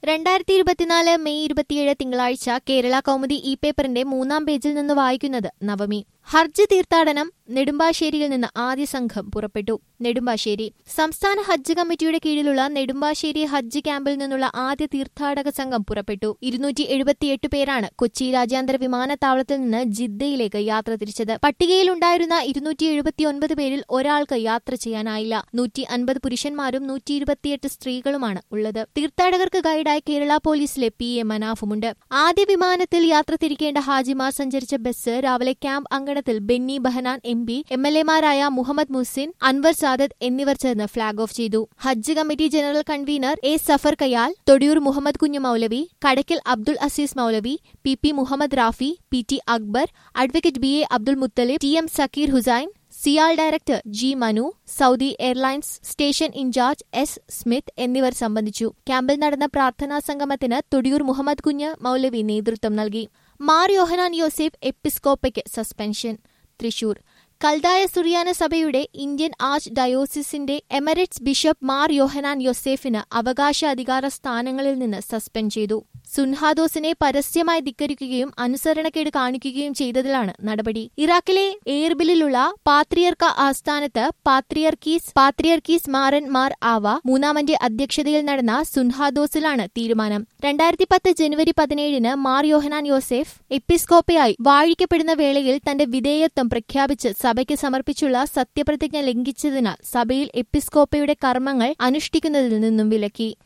രണ്ടായിരത്തി ഇരുപത്തിനാല് മെയ് ഇരുപത്തിയേഴ് തിങ്കളാഴ്ച കേരള കൗമുദി ഇ പേപ്പറിന്റെ മൂന്നാം പേജിൽ നിന്ന് വായിക്കുന്നത് നവമി ഹർജ് തീർത്ഥാടനം നെടുമ്പാശ്ശേരിയിൽ നിന്ന് ആദ്യ സംഘം പുറപ്പെട്ടു നെടുമ്പാശ്ശേരി സംസ്ഥാന ഹജ്ജ് കമ്മിറ്റിയുടെ കീഴിലുള്ള നെടുമ്പാശ്ശേരി ഹജ്ജ് ക്യാമ്പിൽ നിന്നുള്ള ആദ്യ തീർത്ഥാടക സംഘം പുറപ്പെട്ടു ഇരുന്നൂറ്റി എഴുപത്തിയെട്ട് പേരാണ് കൊച്ചി രാജ്യാന്തര വിമാനത്താവളത്തിൽ നിന്ന് ജിദ്ദയിലേക്ക് യാത്ര തിരിച്ചത് പട്ടികയിലുണ്ടായിരുന്ന ഇരുന്നൂറ്റി എഴുപത്തിയൊൻപത് പേരിൽ ഒരാൾക്ക് യാത്ര ചെയ്യാനായില്ല നൂറ്റി അൻപത് പുരുഷന്മാരും നൂറ്റി ഇരുപത്തിയെട്ട് സ്ത്രീകളുമാണ് ഉള്ളത് തീർത്ഥാടകർക്ക് ഗൈഡായി കേരള പോലീസിലെ പി എ മനാഫുമുണ്ട് ആദ്യ വിമാനത്തിൽ യാത്ര തിരിക്കേണ്ട ഹാജിമാർ സഞ്ചരിച്ച ബസ് രാവിലെ ക്യാമ്പ് അങ്കണത്തിൽ Benny Behanan M P M L എമാരായ മുഹമ്മദ് മുഹ്സിൻ അൻവർ സാദത്ത് എന്നിവർ ചേർന്ന് ഫ്ളാഗ് ഓഫ് ചെയ്തു Hajj committee general convener A Safar Kayal Thodiyoor Muhammad Kunju Moulavi Kadakkal Abdul Azeez Moulavi P P Muhammad Rafi P T Akbar advocate B A Abdul Muthalib T M Sakkeer Hussain CIAL director G Manu Saudi Airlines station in charge S Smith എന്നിവർ സംബന്ധിച്ചു ക്യാമ്പിൽ നടന്ന പ്രാർത്ഥനാ സംഗമത്തിന് തൊടിയൂർ മുഹമ്മദ് കുഞ്ഞ് മൌലവി നേതൃത്വം നൽകി മാർ യോഹനാൻ യോസേഫ് എപ്പിസ്കോപ്പയ്ക്ക് സസ്പെൻഷൻ തൃശൂർ കൽദായ സുറിയാന സഭയുടെ ഇന്ത്യൻ ആർച്ച് ഡയോസിസിന്റെ എമറിറ്റ്സ് ബിഷപ്പ് മാർ യോഹനാൻ യോസേഫിന് അവകാശാധികാര സ്ഥാനങ്ങളിൽ നിന്ന് സസ്പെൻഡ് ചെയ്തു സുൻഹാദോസിനെ പരസ്യമായി ധിക്കരിക്കുകയും അനുസരണക്കേട് കാണിക്കുകയും ചെയ്തതിലാണ് നടപടി ഇറാഖിലെ എയർബിലുള്ള പാത്രിയർക്ക ആസ്ഥാനത്ത് പാത്രിയർക്കീസ് പാത്രിയർക്കീസ് മാറൻ മാർ ആവ മൂന്നാമന്റെ അധ്യക്ഷതയിൽ നടന്ന സുൻഹാദോസിലാണ് തീരുമാനം രണ്ടായിരത്തി പത്ത് ജനുവരി പതിനേഴിന് മാർ യോഹനാൻ യോസെഫ് എപ്പിസ്കോപ്പയായി വാഴിക്കപ്പെടുന്ന വേളയിൽ തന്റെ വിധേയത്വം പ്രഖ്യാപിച്ച് സഭയ്ക്ക് സമർപ്പിച്ചുള്ള സത്യപ്രതിജ്ഞ ലംഘിച്ചതിനാൽ സഭയിൽ എപ്പിസ്കോപ്പയുടെ കർമ്മങ്ങൾ അനുഷ്ഠിക്കുന്നതിൽ നിന്നും വിലക്കി